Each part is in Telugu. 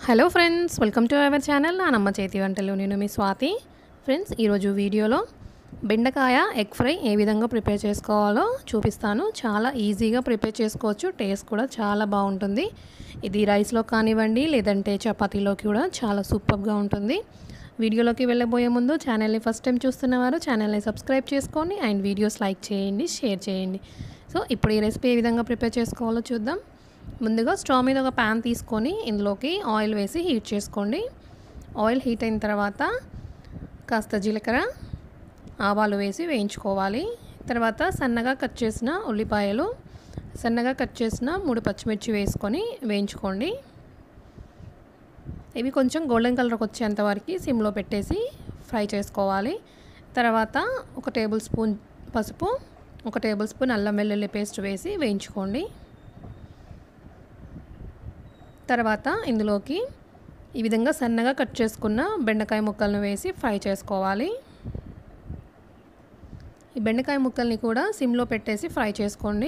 hello friends welcome to our channel నా నమ్మ చేతి వంటలు నేను మీ స్వాతి ఫ్రెండ్స్ ఈరోజు వీడియోలో బెండకాయ ఎగ్ ఫ్రై ఏ విధంగా ప్రిపేర్ చేసుకోవాలో చూపిస్తాను చాలా ఈజీగా ప్రిపేర్ చేసుకోవచ్చు టేస్ట్ కూడా చాలా బాగుంటుంది ఇది రైస్లో కానివ్వండి లేదంటే చపాతీలోకి కూడా చాలా సూపర్గా ఉంటుంది వీడియోలోకి వెళ్ళబోయే ముందు ఛానల్ని ఫస్ట్ టైం చూస్తున్నవారు ఛానల్ని సబ్స్క్రైబ్ చేసుకోండి అండ్ వీడియోస్ లైక్ చేయండి షేర్ చేయండి సో ఇప్పుడు ఈ రెసిపీ ఏ విధంగా ప్రిపేర్ చేసుకోవాలో చూద్దాం ముందుగా స్టవ్ మీద ఒక ప్యాన్ తీసుకొని ఇందులోకి ఆయిల్ వేసి హీట్ చేసుకోండి ఆయిల్ హీట్ అయిన తర్వాత కాస్త జీలకర్ర ఆవాలు వేసి వేయించుకోవాలి తర్వాత సన్నగా కట్ చేసిన ఉల్లిపాయలు సన్నగా కట్ చేసిన మూడు పచ్చిమిర్చి వేసుకొని వేయించుకోండి ఇవి కొంచెం గోల్డెన్ కలర్కి వచ్చేంత వరకు సిమ్లో పెట్టేసి ఫ్రై చేసుకోవాలి తర్వాత ఒక టేబుల్ స్పూన్ పసుపు ఒక టేబుల్ స్పూన్ అల్లం వెల్లుల్లి పేస్ట్ వేసి వేయించుకోండి తర్వాత ఇందులోకి ఈ విధంగా సన్నగా కట్ చేసుకున్న బెండకాయ ముక్కలను వేసి ఫ్రై చేసుకోవాలి ఈ బెండకాయ ముక్కల్ని కూడా సిమ్లో పెట్టేసి ఫ్రై చేసుకోండి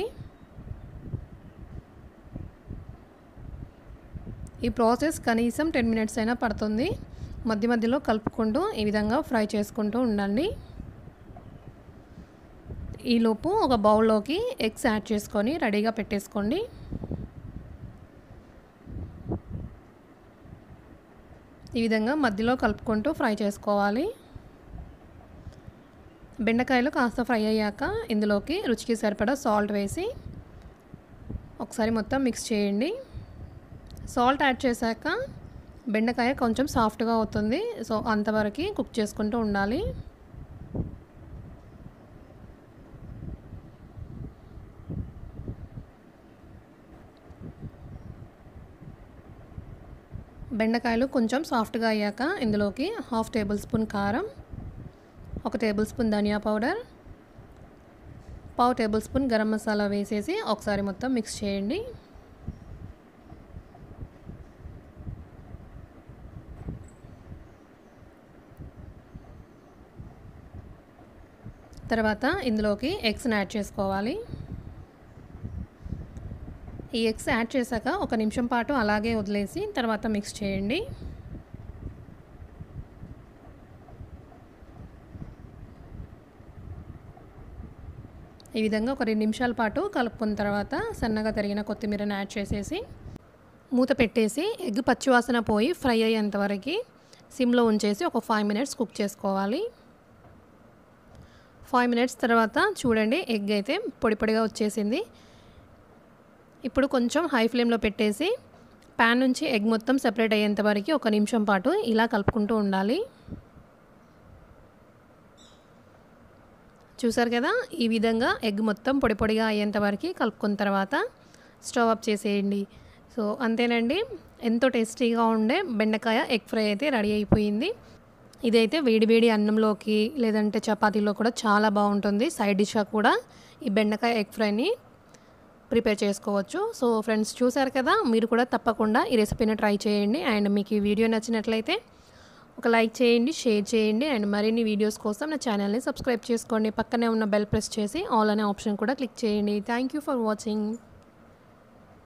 ఈ ప్రాసెస్ కనీసం టెన్ మినిట్స్ అయినా పడుతుంది మధ్య మధ్యలో కలుపుకుంటూ ఈ విధంగా ఫ్రై చేసుకుంటూ ఉండండి ఈలోపు ఒక బౌల్లోకి ఎగ్స్ యాడ్ చేసుకొని రెడీగా పెట్టేసుకోండి ఈ విధంగా మధ్యలో కలుపుకుంటూ ఫ్రై చేసుకోవాలి బెండకాయలు కాస్త ఫ్రై అయ్యాక ఇందులోకి రుచికి సరిపడా సాల్ట్ వేసి ఒకసారి మొత్తం మిక్స్ చేయండి సాల్ట్ యాడ్ చేశాక బెండకాయ కొంచెం సాఫ్ట్గా అవుతుంది సో అంతవరకు కుక్ చేసుకుంటూ ఉండాలి బెండకాయలు కొంచెం సాఫ్ట్గా అయ్యాక ఇందులోకి హాఫ్ టేబుల్ స్పూన్ కారం ఒక టేబుల్ స్పూన్ ధనియా పౌడర్ పావు టేబుల్ స్పూన్ గరం మసాలా వేసేసి ఒకసారి మొత్తం మిక్స్ చేయండి తర్వాత ఇందులోకి ఎగ్స్ని యాడ్ చేసుకోవాలి ఈ ఎగ్స్ యాడ్ చేశాక ఒక నిమిషం పాటు అలాగే వదిలేసి తర్వాత మిక్స్ చేయండి ఈ విధంగా ఒక రెండు నిమిషాల పాటు కలుపుకున్న తర్వాత సన్నగా తరిగిన కొత్తిమీరని యాడ్ చేసేసి మూత పెట్టేసి ఎగ్ పచ్చివాసన పోయి ఫ్రై అయ్యేంత వరకు సిమ్లో ఉంచేసి ఒక ఫైవ్ మినిట్స్ కుక్ చేసుకోవాలి ఫైవ్ మినిట్స్ తర్వాత చూడండి ఎగ్ అయితే పొడి పొడిగా వచ్చేసింది ఇప్పుడు కొంచెం హై ఫ్లేమ్లో పెట్టేసి ప్యాన్ నుంచి ఎగ్ మొత్తం సెపరేట్ అయ్యేంత వరకు ఒక నిమిషం పాటు ఇలా కలుపుకుంటూ ఉండాలి చూసారు కదా ఈ విధంగా ఎగ్ మొత్తం పొడి పొడిగా అయ్యేంత వరకు కలుపుకున్న తర్వాత స్టవ్ ఆఫ్ చేసేయండి సో అంతేనండి ఎంతో టేస్టీగా ఉండే బెండకాయ ఎగ్ ఫ్రై అయితే రెడీ అయిపోయింది ఇదైతే వేడి వేడి అన్నంలోకి లేదంటే చపాతీలో కూడా చాలా బాగుంటుంది సైడ్ డిష్గా కూడా ఈ బెండకాయ ఎగ్ ఫ్రైని ప్రిపేర్ చేసుకోవచ్చు సో ఫ్రెండ్స్ చూసారు కదా మీరు కూడా తప్పకుండా ఈ రెసిపీని ట్రై చేయండి అండ్ మీకు ఈ వీడియో నచ్చినట్లయితే ఒక లైక్ చేయండి షేర్ చేయండి అండ్ మరిన్ని వీడియోస్ కోసం నా ఛానల్ని సబ్స్క్రైబ్ చేసుకోండి పక్కనే ఉన్న బెల్ ప్రెస్ చేసి ఆల్ అనే ఆప్షన్ కూడా క్లిక్ చేయండి థ్యాంక్ యూ ఫర్ వాచింగ్